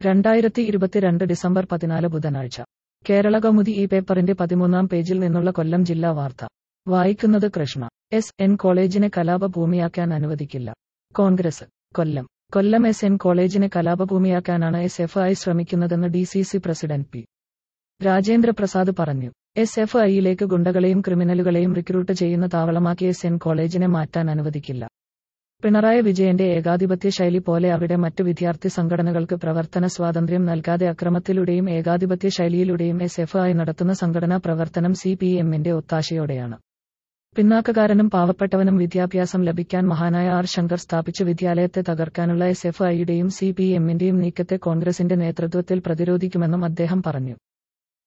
രണ്ടായിരത്തി ഇരുപത്തിരണ്ട് ഡിസംബർ പതിനാല് ബുധനാഴ്ച കേരള കൗമുദി ഈ പേപ്പറിന്റെ പതിമൂന്നാം പേജിൽ നിന്നുള്ള കൊല്ലം ജില്ലാ വാർത്ത വായിക്കുന്നത് കൃഷ്ണ എസ് എൻ കോളേജിനെ കലാപഭൂമിയാക്കാൻ അനുവദിക്കില്ല കോൺഗ്രസ് കൊല്ലം കൊല്ലം എസ് എൻ കോളേജിനെ കലാപഭൂമിയാക്കാനാണ് എസ് എഫ് ഐ ശ്രമിക്കുന്നതെന്ന് D C C president P Rajendra Prasad പറഞ്ഞു എസ് എഫ് ഐയിലേക്ക് ഗുണ്ടകളെയും ക്രിമിനലുകളെയും റിക്രൂട്ട് ചെയ്യുന്ന താവളമാക്കി എസ് എൻ കോളേജിനെ മാറ്റാൻ അനുവദിക്കില്ല പിണറായി വിജയന്റെ ഏകാധിപത്യ ശൈലി പോലെ അവിടെ മറ്റു വിദ്യാർത്ഥി സംഘടനകൾക്ക് പ്രവർത്തന സ്വാതന്ത്ര്യം നൽകാതെ അക്രമത്തിലൂടെയും ഏകാധിപത്യ ശൈലിയിലൂടെയും എസ് എഫ് ഐ നടത്തുന്ന സംഘടനാ പ്രവർത്തനം സി പി എമ്മിന്റെ ഒത്താശയോടെയാണ് പിന്നാക്കക്കാരനും പാവപ്പെട്ടവനും വിദ്യാഭ്യാസം ലഭിക്കാൻ മഹാനായ ആർ ശങ്കർ സ്ഥാപിച്ച വിദ്യാലയത്തെ തകർക്കാനുള്ള എസ് എഫ് ഐയുടെയും സി പി എമ്മിന്റെയും നീക്കത്തെ കോൺഗ്രസിന്റെ നേതൃത്വത്തിൽ പ്രതിരോധിക്കുമെന്നും അദ്ദേഹം പറഞ്ഞു